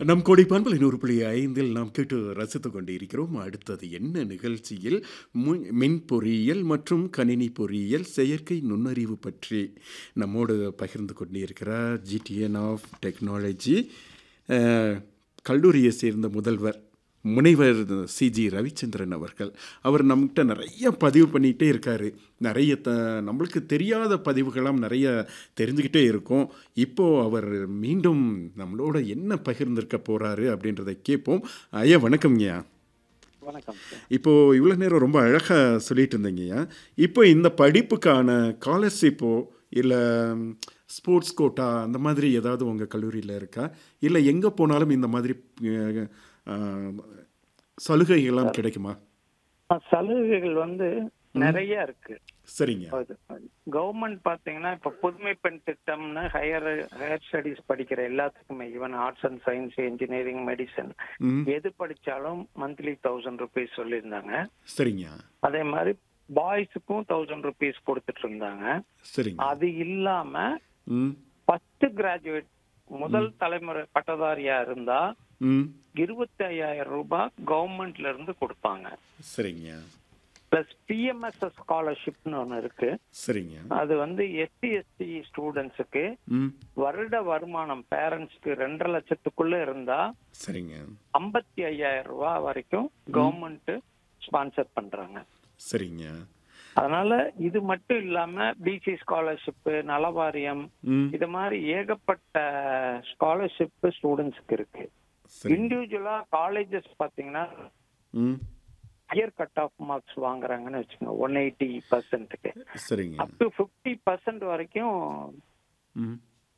நம் கோடி பண்பலை நூறு புள்ளி ஐந்தில் நாம் கேட்டு ரசித்துக் கொண்டிருக்கிறோம் அடுத்தது என்ன நிகழ்ச்சியில் மு- மின் பொறியியல் மற்றும் கணினி பொறியியல் செயற்கை நுண்ணறிவு பற்றி நம்மோடு பகிர்ந்து கொண்டிருக்கிறார் ஜிடிஎன் ஆஃப் டெக்னாலஜி அஹ், கல்லூரியை சேர்ந்த முதல்வர் முனைவர் சிஜி ரவிச்சந்திரன் அவர்கள் அவர் நம்மகிட்ட நிறைய பதிவு பண்ணிகிட்டே இருக்காரு நிறைய த நம்மளுக்கு தெரியாத பதிவுகளாம் நிறைய தெரிஞ்சுக்கிட்டே இருக்கும் இப்போது அவர் மீண்டும் நம்மளோட என்ன பகிர்ந்திருக்க போகிறாரு அப்படின்றத கேட்போம் ஐயா வணக்கம்ங்கய்யா வணக்கம் சார். இப்போது இவ்வளோ நேரம் ரொம்ப அழகாக சொல்லிட்டு இருந்தீங்கய்யா இப்போ இந்த படிப்புக்கான ஸ்காலர்ஷிப்போ இல்லை ஸ்போர்ட்ஸ் கோட்டா அந்த மாதிரி ஏதாவது உங்கள் கல்லூரியில் இருக்கா இல்லை எங்கே போனாலும் இந்த மாதிரி அஹ், அஹ், சலுகைகள்லாம் கிடைக்குமா ஆ, சலுகைகள் வந்து நிறைய இருக்கு சரிங்க கவர்மெண்ட் பாத்தீங்கன்னா இப்ப புதுமை பெண் திட்டம்னு ஹையர் ஹையர் ஸ்டடீஸ் படிக்கிற எல்லாத்துக்குமே even arts and science engineering medicine ம் எது படிச்சாலும் மந்த்லி தௌசண்ட் ருபீஸ் சொல்லியிருந்தாங்க சரிங்க அதே மாதிரி பாய்ஸுக்கும் தௌசண்ட் ருபீஸ் கொடுத்துட்டு இருந்தாங்க சரிங்க அது இல்லாம ம் ஃபர்ஸ்ட் கிராஜுவேட் முதல் தலைமுறை பட்டதாரியா இருந்தா ம் இருபத்தி ஐயாயிரம் ரூபாய் கவர்மெண்ட்ல இருந்து கொடுப்பாங்க சரிங்க பிளஸ் பிஎம்எஸ்எஸ் ஸ்காலர்ஷிப்னு ஒன்று இருக்கு சரிங்க அது வந்து எஸ்சி எஸ்டி ஸ்டூடெண்ட்ஸுக்கு ம் வருட வருமானம் பேரண்ட்ஸ்க்கு ரெண்டரை லட்சத்துக்குள்ள இருந்தா சரிங்க ஐம்பத்தி ஐயாயிரம் ரூபாய் வரைக்கும் கவர்மெண்ட் ஸ்பான்சர் பண்றாங்க சரிங்க அதனால இது மட்டும் இல்லாம பிசி ஸ்காலர்ஷிப் நலவாரியம் ம் இது மாதிரி ஏகப்பட்ட ஸ்காலர்ஷிப் ஸ்டூடெண்ட்ஸ்க்கு இருக்கு சரி இண்டிவிஜுவலா காலேஜஸ் பாத்தீங்கன்னா ம் ஹையர் கட் ஆஃப் மார்க்ஸ் வாங்குறாங்கன்னு வச்சுக்கோங்க ஒன் எயிட்டி பர்சன்ட்டுக்கு சரிங்க அப் டு ஃபிஃப்டி பர்சன்ட் வரைக்கும் ம்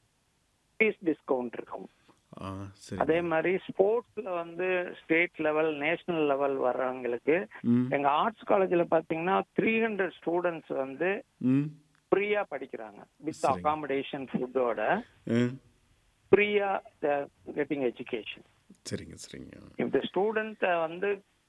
ஃபீஸ் டிஸ்கவுண்ட் இருக்கும் ஆ சரி அதே மாதிரி ஸ்போர்ட்ஸ்ல வந்து ஸ்டேட் லெவல் நேஷனல் லெவல் வர்றவங்களுக்கு ம் எங்க ஆர்ட்ஸ் காலேஜ்ல பாத்தீங்கன்னா த்ரீ ஹண்ட்ரட் ஸ்டூடெண்ட்ஸ் வந்து ம் ஃப்ரீயா படிக்கிறாங்க வித் சரி. அகாமடேஷன் ஃபுட்டோட ஆ ஃப்ரீயா கெட்டிங் எஜுகேஷன் சரிங்க சரிங்க இந்த ஸ்டூடெண்ட் வந்து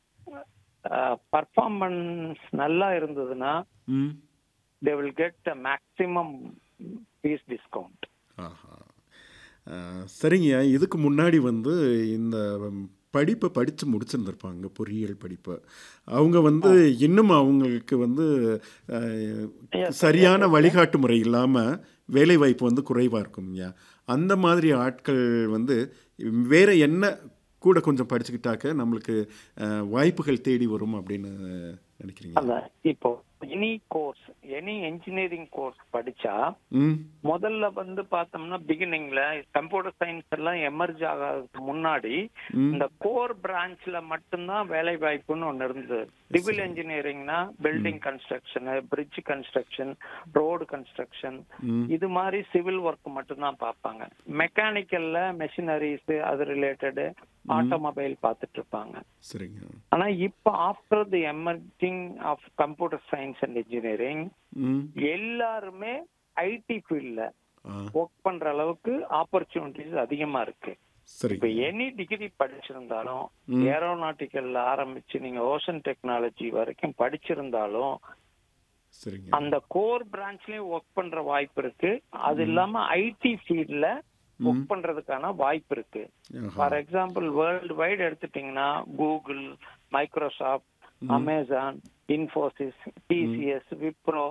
பர்ஃபார்மன்ஸ் நல்லா இருந்ததுன்னா ம் they will get maximum fees discount ஆஹா ஆ, சரிங்க இதுக்கு முன்னாடி வந்து இந்த படிப்பை படித்து முடிச்சிருந்திருப்பாங்க பொறியியல் படிப்பை அவங்க வந்து இன்னும் அவங்களுக்கு வந்து ஆ, Yes, சரியான வழிகாட்டு முறை இல்லாமல் வேலைவாய்ப்பு வந்து குறைவாக இருக்கும்யா அந்த மாதிரி ஆட்கள் வந்து வேற என்ன கூட கொஞ்சம் படிச்சுக்கிட்டாக்க நம்மளுக்கு ஆ, வாய்ப்புகள் தேடி வரும் அப்படின்னு நினைக்கிறீங்க அந்த இப்போ any course any engineering course படிச்சா ம் முதல்ல வந்து பார்த்தோம்னா பிகினிங்ல கம்ப்யூட்டர் சயின்ஸ் எல்லாம் எமர்ஜ் ஆகிறதுக்கு முன்னாடி ம் இந்த கோர் பிரான்ச்ல மட்டும்தான் வேலை வாய்ப்புன்னு ஒண்ணு இருந்தது சிவில் இன்ஜினியரிங்னா building construction bridge construction road construction ம் இது மாதிரி சிவில் ஒர்க் மட்டும்தான் பார்ப்பாங்க மெக்கானிக்கல்ல மெஷினரிஸ் அது ரிலேட்டடு ஆட்டோமொபைல் பார்த்துட்டு இருப்பாங்க சரிங்க ஆனா இப்போ after the emerging of computer science and engineering ம் எல்லாருமே ஐடி ஃபீல்ட்ல ஆ ஒர்க் பண்ற அளவுக்கு ஆப்பர்ச்சுனிட்டிஸ் அதிகமா இருக்கு இப்ப சரிங்க எனி டிகிரி படிச்சிருந்தாலும் ம். ஏரோநாட்டிக்கல்ல ஆரம்பிச்சு நீங்க ஓஷன் டெக்னாலஜி வரைக்கும் படிச்சிருந்தாலும் சரிங்க அந்த கோர் பிரான்ச்லயும் ஒர்க் பண்ற வாய்ப்பு இருக்கு அது இல்லாம ஐடி ஃபீல்ட்ல ஒர்க் பண்றதுக்கான வாய்ப்பு இருக்கு ஆஹா. ஃபார் எக்ஸாம்பிள் வேர்ல்டு வைடு எடுத்துட்டீங்கன்னா Google Microsoft Amazon Infosys T C S Wipro